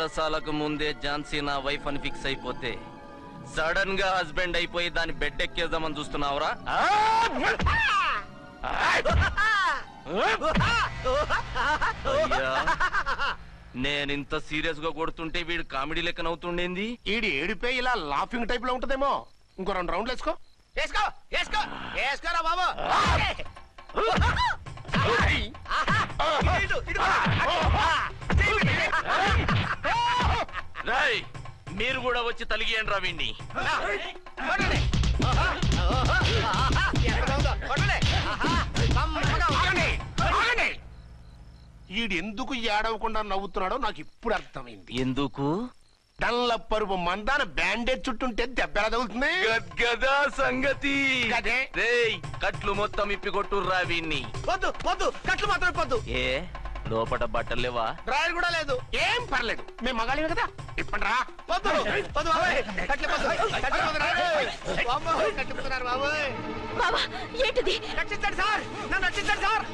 బారసాలకు ముందే ఝాన్సీ నా వైఫ్ అని ఫిక్స్ అయిపోతే సడన్ గా హస్బెండ్ అయిపోయి దాన్ని బెడ్ ఎక్కేద్దామని చూస్తున్నావురా అయ్యా నేను ఇంత సీరియస్ గా కొడుతుంటే వీడు కామెడీ లెక్కన అవుతుండేంది ఈడి ఏడిపే ఇలా లాఫింగ్ టైప్ లో ఉంటదేమో ఇంకో రెండు రౌండ్లు వేసుకో వేసుకో వేసుకో వేసుకోరా బాబు రాయ్ మీరు కూడా వచ్చి తలిగియండి రా వీణ్ణి ఈడు ఎందుకు ఏడవకుండా నవ్వుతున్నాడో నాకు ఇప్పుడు అర్థమైంది ఎందుకు డల్ల పరుపు మందాన బ్యాండేజ్ చుట్టుంటే దెబ్బ ఎలా తగులుతుంది గద్గదా సంగతి గదే. రేయ్ కట్లు మొత్తం ఇప్పి కొట్టుర్రా వీణ్ణి వద్దు వద్దు కట్లు మాత్రం పొద్దు ఏ లోపట బట్టలు లేవా డ్రాయర్ కూడా లేదు ఏం పర్లేదు మేము మగాళిమే కదా ఇప్పండి రా వద్దు వద్దు బాబాయ్ కట్లు పొద్దు కట్లు పొద్దు రా. బాబోయ్, కట్లు పొద్దున్నారు బాబోయ్ బావా ఏంటిది రక్షించండి సార్ నన్ను రక్షించండి సార్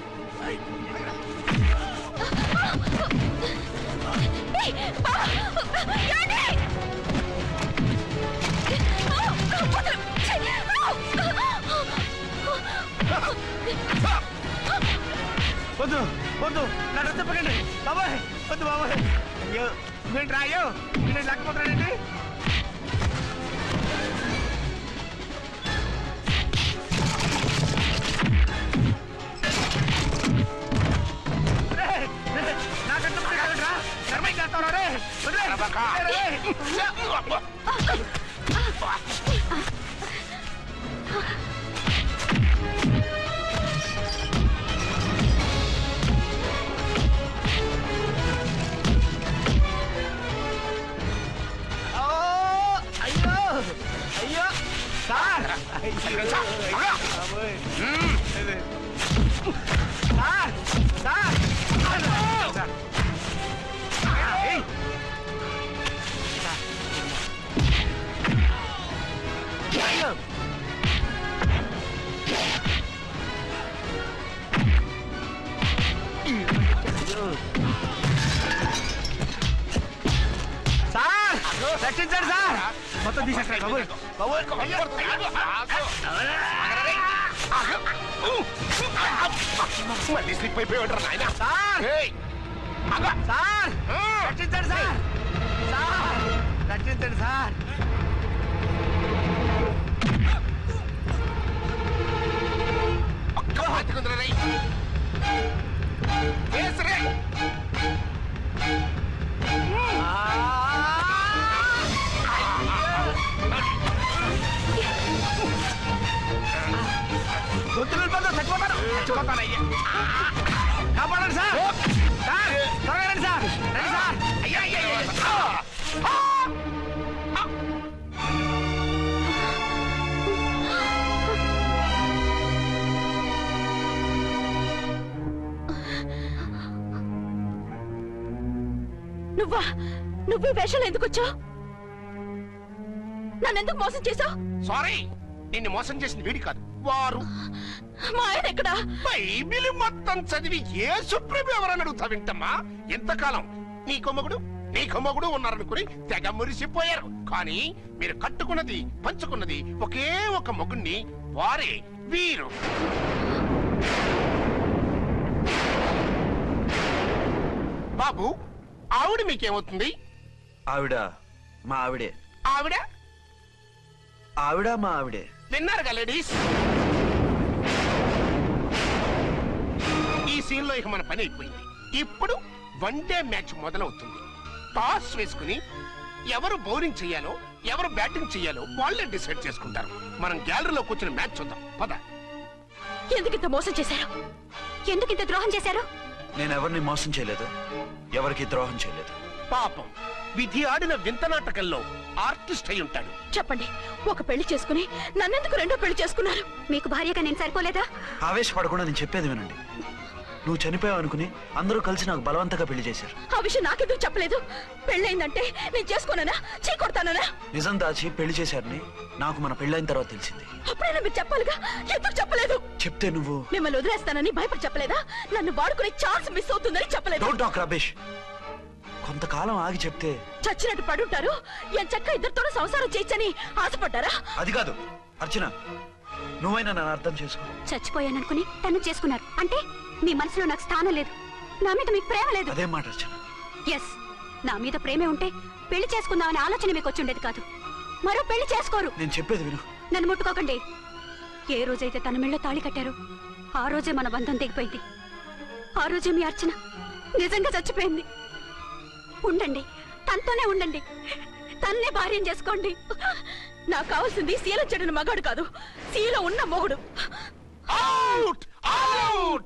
ఏయ్, బావా! ఏంటి? ఆ, వదలు! ఛీ! ఆ! వద్దు వద్దు నన్ను చెప్పకండి బాబాయ్ వద్దు బాబాయ్ అయ్యో ఏంటి రాయో నేను లేకపోతున్నానండి అయ్యో అయ్యో సార్ సార్ సార్ ఏయ్ సార్ రక్షించండి సార్ మొత్తం తీసేస్తాయి బాబోయ్ బాబోయ్ మళ్ళీ స్లిప్ అయిపోయి నాయన సార్ సార్ రక్షించండి సార్ సార్ రక్షించండి సార్ ఒక్క హత్తుకుందిరా రేయ్. వేసు రేయ్. గొంతులు వెళ్ళిపోతావు, చచ్చిపోతాను. చచ్చిపోతాను, అయ్యా. కాపాడండి సార్ సార్ త్వరగా రండి సార్ రండి సార్ అయ్యా అయ్యా అయ్యా. ఆ! ఆ! నువ్వా నువ్వు ఈ వేషాలు ఎందుకు వచ్చావు నన్నెందుకు మోసం చేశావు సారీ నిన్ను మోసం చేసిన వీడి కాదు వారు మా ఆయన ఎక్కడా బైబిల్ మొత్తం చదివి ఏ సుప్రీం ఎవరని అడుగుతా వింటమ్మా ఎంతకాలం నీ కొమ్మగుడు నీ కొమ్మగుడు ఉన్నారనుకుని తెగ మురిసిపోయారు కానీ మీరు కట్టుకున్నది పంచుకున్నది ఒకే ఒక మొగుణ్ణి వారే వీరు బాబు ఆవిడ మీకేమవుతుంది ఆవిడ మా ఆవిడే ఆవిడ ఆవిడ మా ఆవిడే విన్నారుగా లేడీస్ ఈ సీన్ లో ఇక మన పని అయిపోయింది ఇప్పుడు వన్ డే మ్యాచ్ మొదలవుతుంది టాస్ వేసుకుని ఎవరు బౌలింగ్ చేయాలో ఎవరు బ్యాటింగ్ చేయాలో వాళ్ళే డిసైడ్ చేసుకుంటారు మనం గ్యాలరీలో కూర్చుని మ్యాచ్ చూద్దాం పద ఎందుకు ఇంత మోసం చేశారు ఎందుకు ఇంత ద్రోహం చేశారు నేను ఎవరిని మోసం చేయలేదు ఎవరికి ద్రోహం చేయలేదు పాపం విధి ఆడిన వింత నాటకంలో ఆర్టిస్ట్ అయి ఉంటాడు చెప్పండి ఒక పెళ్లి చేసుకుని నన్నెందుకు రెండో పెళ్లి చేసుకున్నారు మీకు భార్యగా నేను సరిపోలేదా ఆవేశపడకుండా నేను చెప్పేది వినండి నువ్వు చనిపోయావు అనుకుని అందరూ కలిసి నాకు బలవంతంగా పెళ్లి చేశారు ఆ విషయం నాకెందుకు చెప్పలేదు పెళ్ళైందంటే నేను చేసుకోననా చీ కొడతాననా నిజం దాచి పెళ్లి చేశారని నాకు మన పెళ్ళైన తర్వాత తెలిసింది అప్పుడైనా మీరు చెప్పాలిగా ఎందుకు చెప్పలేదు చెప్తే నువ్వు మిమ్మల్ని వదిలేస్తానని భయపడి చెప్పలేదా నన్ను వాడుకునే ఛాన్స్ మిస్ అవుతుందని చెప్పలేదు డోంట్ టాక్ రబేష్ కొంతకాలం ఆగి చెప్తే చచ్చినట్టు పడుంటారు ఎంత చక్క ఇద్దరితో సంసారం చేయొచ్చని ఆశపడ్డారా అది కాదు అర్చన నువ్వైనా నన్ను అర్థం చేసుకో చచ్చిపోయాననుకుని తను చేసుకున్నారు అంటే మీ మనసులో నాకు స్థానం లేదు నా మీద మీకు ప్రేమ లేదు అదేం మాట అర్చన ఎస్ నా మీద ప్రేమే ఉంటే పెళ్లి చేసుకుందామనే ఆలోచన మీకు వచ్చి ఉండేది కాదు మరో పెళ్లి చేసుకోరు నేను చెప్పేది విను నన్ను ముట్టుకోకండి ఏ రోజైతే తన మెళ్ళో తాళి కట్టారో ఆ రోజే మన బంధం తెగిపోయింది ఆ రోజే మీ అర్చన నిజంగా చచ్చిపోయింది ఉండండి తనతోనే ఉండండి తన్నే భార్యం చేసుకోండి నాకు కావాల్సింది శీల చెడిన మగాడు కాదు శీల ఉన్న మొగుడు అవుట్ అవుట్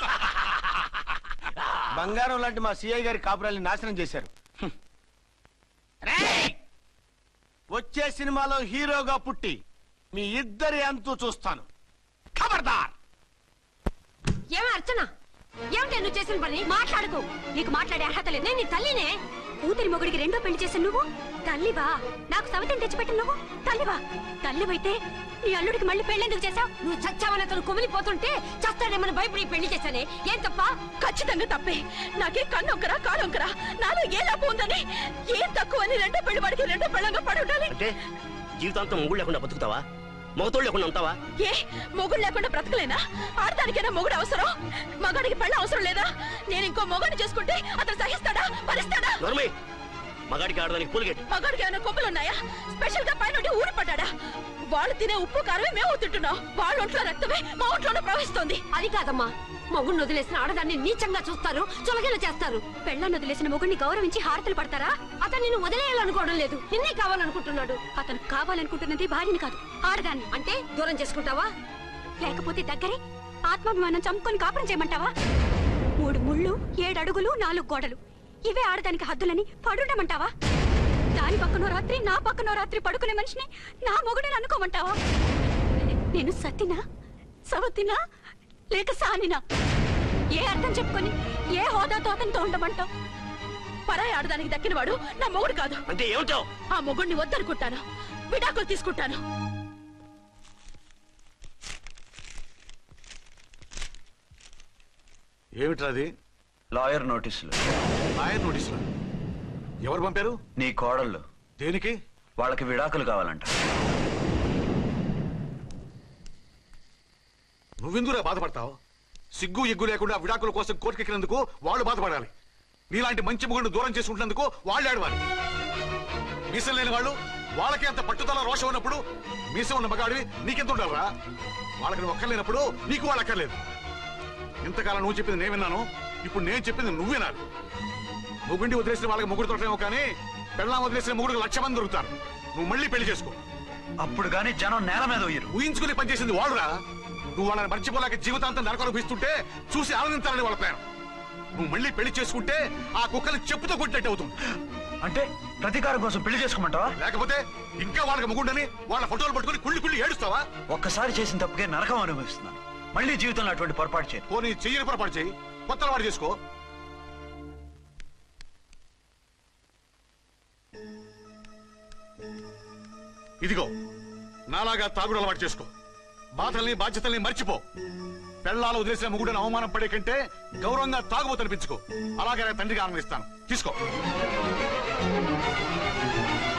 బంగారం లాంటి మా సిఐ గారి కాపురాల్ని నాశనం చేశారు హ్మ్. రేయ్! వచ్చే సినిమాలో హీరోగా పుట్టి మీ ఇద్దరి అంతు చూస్తాను ఖబర్దార్ ఏమే అర్చన ఏమిటి నువ్వు చేసిన పని మాట్లాడుకో నీకు మాట్లాడే అర్హత లేదు నేను నీ తల్లినే కూతురి మొగుడికి రెండో పెళ్లి చేసిన నువ్వు తల్లివా నాకు సవితిని తెచ్చిపెట్టిన నువ్వు తల్లివా తల్లివైతే నీ అల్లుడికి మళ్ళీ పెళ్ళెందుకు చేశావు నువ్వు చచ్చావని అతను కుమిలిపోతుంటే చస్తాడేమని భయపడి ఈ పెళ్లి చేశానే ఏం తప్ప ఖచ్చితంగా తప్పే నాకే కన్నొక్కరా కాలొక్కరా నాలో ఏ లాభం ఉందని ఏం తక్కువని రెండో పెళ్లి వాడికి రెండో పెళ్ళంగా పడి ఉండాలి అంటే జీవితాంతం మొగుడు లేకుండా బతుకుతావా మొగతోడు లేకుండా ఉంటావా ఏ మొగుడు లేకుండా బ్రతకలేనా ఆడదానికైనా మొగుడు అవసరం మగాడికి పెళ్ళ అవసరం లేదా నేను ఇంకో మొగాడిని చేసుకుంటే అతను సహిస్తాడా భరిస్తాడా నోర్మి మగాడికి ఆడదానికి పూలిగేట్ మగాడికి ఏమైనా కొమ్ములు ఉన్నాయా స్పెషల్ గా పైన ఊరి పడ్డాడా వాళ్ళు తినే ఉప్పు కారమే మేము తింటున్నాం వాళ్ళ ఒంట్లో రక్తమే మా ఒంట్లోనే ప్రవహిస్తోంది అది కాదమ్మా మొగుడిని వదిలేసిన ఆడదాన్ని నీచంగా చూస్తారు చులగేలా చేస్తారు పెళ్ళాన్ని వదిలేసిన మొగుడిని గౌరవించి హారతలు పడతారా అతను నిన్ను వదిలేయాలనుకోవడం లేదు నిన్నే కావాలనుకుంటున్నాడు అతను కావాలనుకుంటున్నది భార్యని కాదు ఆడదాన్ని అంటే దూరం చేసుకుంటావా లేకపోతే దగ్గరే ఆత్మాభిమానం చంపుకొని కాపురం చేయమంటావా మూడు ముళ్ళు ఏడు అడుగులు నాలుగు గోడలు ఇవే ఆడదానికి హద్దులని పడుండమంటావా దాని పక్కనో రాత్రి నా పక్కనో రాత్రి పడుకునే మనిషిని నా మొగుడిని అనుకోమంటావా నేను సత్తినా సవతినా లేక సానినా ఏ అర్థం చెప్పుకొని ఏ హోదాతో అతనితో ఉండమంటావు పరాయి ఆడదానికి దక్కినవాడు నా మొగుడు కాదు అంటే ఏమిటావు ఆ మొగుడిని వద్దనుకుంటాను విడాకులు తీసుకుంటాను ఏమిట్రా అది లాయర్ నోటీసులు ఆయన నోటీసులు ఎవరు పంపారు నీ కోడళ్ళు దేనికి వాళ్ళకి విడాకులు కావాలంట నువ్వెందుకురా బాధపడతావు సిగ్గు ఎగ్గు లేకుండా విడాకుల కోసం కోర్టుకెక్కినందుకు వాళ్ళు బాధపడాలి నీలాంటి మంచి మొగుడిని దూరం చేసుకుంటున్నందుకు వాళ్ళు ఆడవాలి మీసం లేని వాళ్ళు వాళ్ళకి అంత పట్టుదల రోషం ఉన్నప్పుడు మీసం ఉన్న మగాడివి నీకెంత ఉండాలరా వాళ్ళకి నువ్వు ఒక్కర్లేనప్పుడు నీకు వాళ్ళు అక్కర్లేదు ఇంతకాలం నువ్వు చెప్పింది నేను విన్నాను ఇప్పుడు నేను చెప్పింది నువ్వు వినాలి మొగుండి వదిలేసిన వాళ్ళకి మొగుడు దొరకలేమో కానీ పెళ్ళాం వదిలేసిన మొగుడు లక్ష మంది దొరుకుతారు నువ్వు మళ్ళీ పెళ్లి చేసుకో అప్పుడు గాని జనం నేల మీద ఉయ్యరు ఊహించుకుని పనిచేసింది వాళ్ళురా నువ్వు వాళ్ళని మర్చిపోలేక జీవితాంతం నరకం అనుభవిస్తుంటే చూసి ఆనందించాలని వాళ్ళ ప్లాన్ నువ్వు మళ్ళీ పెళ్లి చేసుకుంటే ఆ కుక్కని చెప్పుతో కొట్టినట్టు అవుతుంది అంటే ప్రతీకారం కోసం పెళ్లి చేసుకోమంటావా లేకపోతే ఇంకా వాళ్ళకి ముగుండని వాళ్ళ ఫోటోలు పట్టుకుని కుళ్ళి కుళ్ళి ఏడుస్తావా ఒక్కసారి చేసిన తప్పుకే నరకం అనుభవిస్తున్నాను మళ్ళీ జీవితంలో అటువంటి పొరపాటు చేయను పోనీ చెయ్యని పొరపాటు చేయి కొత్త అలవాటు చేసుకో ఇదిగో నాలాగా తాగుడు అలవాటు చేసుకో బాధల్ని బాధ్యతల్ని మర్చిపో పెళ్ళాలు వదిలేసిన ముగుడని అవమానం పడే కంటే గౌరవంగా తాగుబోతు అనిపించుకో అలాగే నా తండ్రిగా ఆనందిస్తాను తీసుకో